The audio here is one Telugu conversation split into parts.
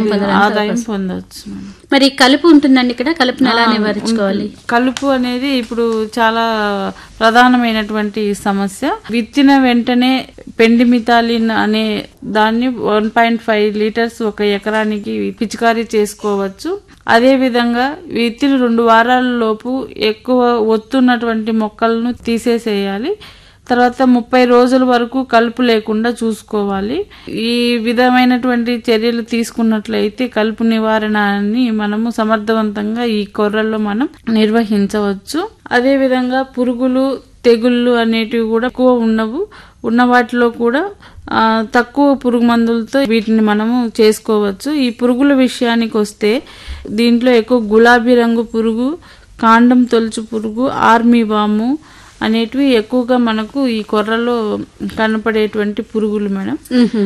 పొందడానికి ఆదాయం పొందవచ్చు మేడం. మరి కలుపు ఉంటుందండి ఇక్కడ కలుపుని ఎలా నివారించుకోవాలి కలుపు అనేది ఇప్పుడు చాలా ప్రధానమైనటువంటి సమస్య విత్తిన వెంటనే పెండిమితాలిన్ అనే దాన్ని వన్ పాయింట్ ఫైవ్ లీటర్స్ ఒక ఎకరానికి పిచికారీ చేసుకోవచ్చు అదే విధంగా విత్తిన రెండు వారాల లోపు ఎక్కువ ఒత్తున్నటువంటి మొక్కలను తీసేసేయాలి తర్వాత ముప్పై రోజుల వరకు కలుపు లేకుండా చూసుకోవాలి ఈ విధమైనటువంటి చర్యలు తీసుకున్నట్లయితే కలుపు నివారణని మనము సమర్థవంతంగా ఈ కొర్రల్లో మనం నిర్వహించవచ్చు అదే విధంగా పురుగులు తెగుళ్ళు అనేటివి కూడా ఎక్కువ ఉండవు ఉన్న వాటిలో కూడా ఆ, తక్కువ పురుగు మందులతో వీటిని మనము చేసుకోవచ్చు ఈ పురుగుల విషయానికి వస్తే దీంట్లో ఎక్కువ గులాబీ రంగు పురుగు కాండం తొలుచు పురుగు ఆర్మీ వాము అనేటివి ఎక్కువగా మనకు ఈ కొర్రలో కనపడేటువంటి పురుగులు మేడం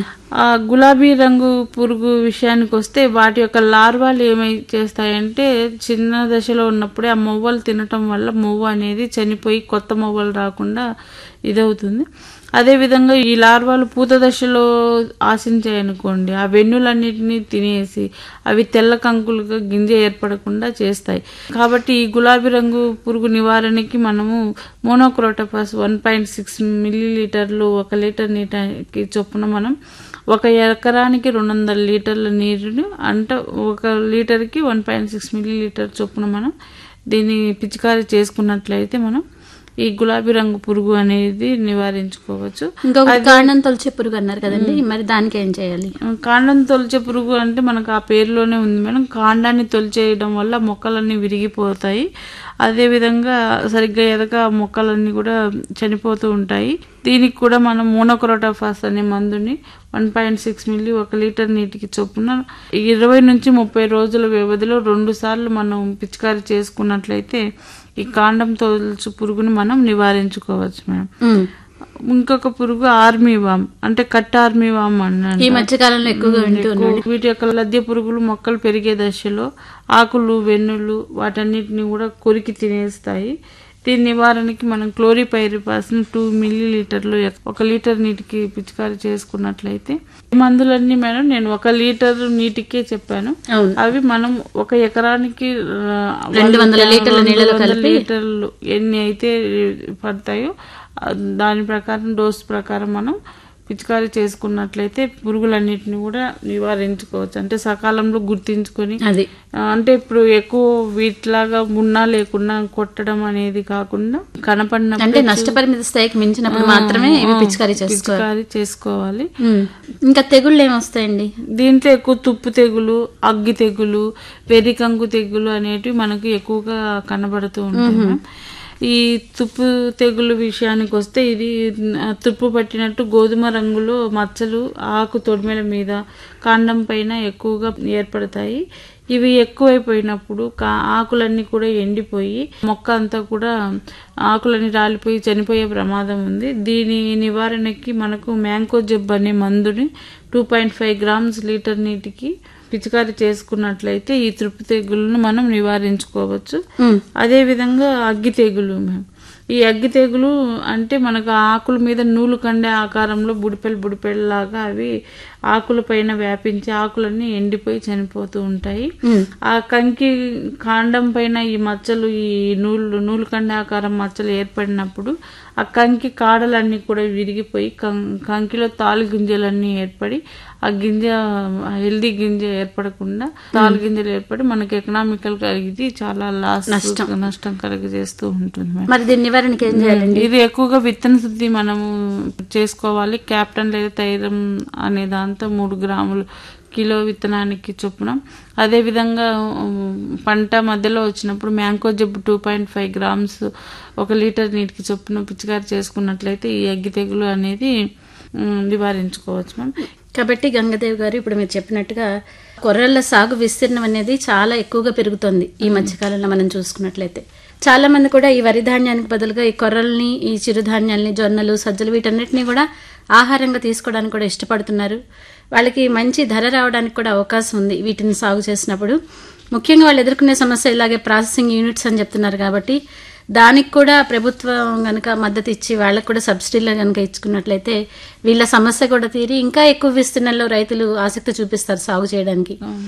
ఆ గులాబీ రంగు పురుగు విషయానికి వస్తే వాటి యొక్క లార్వాలు ఏమై చేస్తాయంటే చిన్న దశలో ఉన్నప్పుడే ఆ మొవ్వలు తినటం వల్ల మొవ్వ అనేది చనిపోయి కొత్త మొవ్వలు రాకుండా ఇదవుతుంది అదేవిధంగా ఈ లార్వాలు పూత దశలో ఆశించాయనుకోండి ఆ వెన్నులన్నిటినీ తినేసి అవి తెల్ల కంకులుగా గింజ ఏర్పడకుండా చేస్తాయి కాబట్టి ఈ గులాబీ రంగు పురుగు నివారణకి మనము monocrotophos one point six milli లీటర్లు ఒక లీటర్ నీటికి చొప్పున మనం ఒక ఎకరానికి రెండు వందల లీటర్ల నీరుని అంటే ఒక లీటర్కి one point six millilitre చొప్పున మనం దీన్ని పిచికారీ చేసుకున్నట్లయితే మనం ఈ గులాబీ రంగు పురుగు అనేది నివారించుకోవచ్చు ఇంకొకటి కాండం తొలిచే పురుగు అన్నారు కదండి మరి దానికి ఏం చేయాలి కాండం తొలిచే పురుగు అంటే మనకు ఆ పేరులోనే ఉంది మేడం కాండాన్ని తొలిచేయడం వల్ల మొక్కలన్నీ విరిగిపోతాయి అదే విధంగా సరిగ్గా ఎదక మొక్కలన్నీ కూడా చనిపోతూ ఉంటాయి దీనికి కూడా మనం మోనోక్రోటోఫాస్ అనే మందుని వన్ పాయింట్ సిక్స్ మిల్లీ ఒక లీటర్ నీటికి చొప్పున ఇరవై నుంచి ముప్పై రోజుల వ్యవధిలో రెండు సార్లు మనం పిచికారీ చేసుకున్నట్లయితే ఈ కాండం తొలుచు పురుగుని మనం నివారించుకోవచ్చు మేడం ఉమ్. ఇంకొక పురుగు ఆర్మీ వామ్ అంటే కట్ ఆర్మీ వామ్ అన్నాను ఈ మధ్య కాలంలో ఎక్కువగా వింటూ ఉన్నాడు వీటి యొక్క లద్దె పురుగులు మొక్కలు పెరిగే దశలో ఆకులు వెన్నులు వాటన్నిటిని కూడా కొరికి తినేస్తాయి దీని నివారణకి మనం క్లోరిపైరిపాస్ టూ మిల్లీ లీటర్లు ఒక లీటర్ నీటికి పిచికారీ చేసుకున్నట్లయితే ఈ మందులన్నీ మేడం నేను ఒక లీటర్ నీటికే చెప్పాను అవును అవి మనం ఒక ఎకరానికి ఆ, రెండు వందల లీటర్ల రెండు నీళ్ళలో వందల కలిపి లీటర్లు ఎన్ని అయితే పడతాయో ఆ, దాని ప్రకారం డోస్ ప్రకారం మనం పిచికారీ చేసుకున్నట్లయితే పురుగులన్నిటిని కూడా నివారించుకోవచ్చు అంటే సకాలంలో గుర్తించుకొని అది ఆ, అంటే ఇప్పుడు ఎక్కువ వీటిలాగా ఉన్నా లేకున్నా కొట్టడం అనేది కాకుండా కనపడిన అంటే నష్టపరిమిత స్థాయికి మించినప్పుడు మాత్రమే ఇవి పిచికారీ చేసుకోవాలి పిచికారీ చేసుకోవాలి ఉమ్. ఇంకా తెగుళ్ళు ఏమొస్తాయండి దీంట్లో ఎక్కువ తుప్పు తెగులు అగ్గి తెగులు వెర్రికంకు తెగులు అనేటివి మనకు ఎక్కువగా కనబడుతూ ఉంటాయి మ్యామ్. ఈ తుప్పు తెగులు విషయానికి వస్తే ఇది ఆ, తుప్పు పట్టినట్టు గోధుమ రంగులో మచ్చలు ఆకు తొడిమెల మీద కాండం పైన ఎక్కువగా ఏర్పడతాయి ఇవి ఎక్కువైపోయినప్పుడు కా ఆకులన్నీ కూడా ఎండిపోయి మొక్క అంతా కూడా ఆకులన్నీ రాలిపోయి చనిపోయే ప్రమాదం ఉంది దీని నివారణకి మనకు మ్యాంకో జబ్ అనే మందుని two point five grams litre నీటికి పిచికారీ చేసుకున్నట్లయితే ఈ తృప్తి తెగులను మనం నివారించుకోవచ్చు ఉమ్. అదే విధంగా అగ్గి తెగులు మ్యామ్ ఈ అగ్గి తెగులు అంటే మనకు ఆ ఆకుల మీద నూలు కండే ఆకారంలో బుడిపెలు బుడిపెళ్ళలాగా అవి ఆకుల పైన వ్యాపించి ఆకులన్నీ ఎండిపోయి చనిపోతూ ఉంటాయి ఉమ్. ఆ కంకి కాండం పైన ఈ మచ్చలు ఈ నూలు నూలు కండ ఆకారం మచ్చలు ఏర్పడినప్పుడు ఆ కంకి కాడలన్నీ కూడా విరిగిపోయి కం- కంకిలో తాలు గింజలన్నీ ఏర్పడి ఆ గింజ హెల్దీ గింజ ఏర్పడకుండా తాలు గింజలు ఏర్పడి మనకి ఎకనామికల్ కలిగి చాలా లాస్ నష్టం కలిగజేస్తూ ఉంటుంది మేడం. మరి దీని నివారణకి ఏం చేయాలండి ఇది ఎక్కువగా విత్తన శుద్ధి మనము చేసుకోవాలి క్యాప్టన్ లేదా తైలం అనే దాంతో మూడు గ్రాములు కిలో విత్తనానికి చొప్పున అదేవిధంగా ఉమ్, పంట మధ్యలో వచ్చినప్పుడు mancozeb two point five grams ఒక లీటర్ నీటికి చొప్పున పిచికారి చేసుకున్నట్లయితే ఈ అగ్గి తెగులు అనేది ఉమ్, నివారించుకోవచ్చు మ్యామ్ కాబట్టి గంగదేవ్ గారు ఇప్పుడు మీరు చెప్పినట్టుగా కొర్రల సాగు విస్తీర్ణం అనేది చాలా ఎక్కువగా పెరుగుతోంది ఈ మధ్యకాలంలో మనం చూసుకున్నట్లయితే చాలా మంది కూడా ఈ వరి ధాన్యానికి బదులుగా ఈ కొర్రల్ని ఈ చిరుధాన్యాల్ని జొన్నలు సజ్జలు వీటన్నిటిని కూడా ఆహారంగా తీసుకోవడానికి కూడా ఇష్టపడుతున్నారు వాళ్ళకి మంచి ధర రావడానికి కూడా అవకాశం ఉంది వీటిని సాగు చేసినప్పుడు ముఖ్యంగా వాళ్ళు ఎదుర్కొనే సమస్య ఇలాగే ప్రాసెసింగ్ యూనిట్స్ అని చెప్తున్నారు కాబట్టి దానికి కూడా ప్రభుత్వం గనక మద్దతు ఇచ్చి వాళ్ళకు కూడా సబ్సిడీలో గనక ఇచ్చుకున్నట్లయితే వీళ్ళ సమస్య కూడా తీరి ఇంకా ఎక్కువ విస్తీర్ణంలో రైతులు ఆసక్తి చూపిస్తారు సాగు చేయడానికి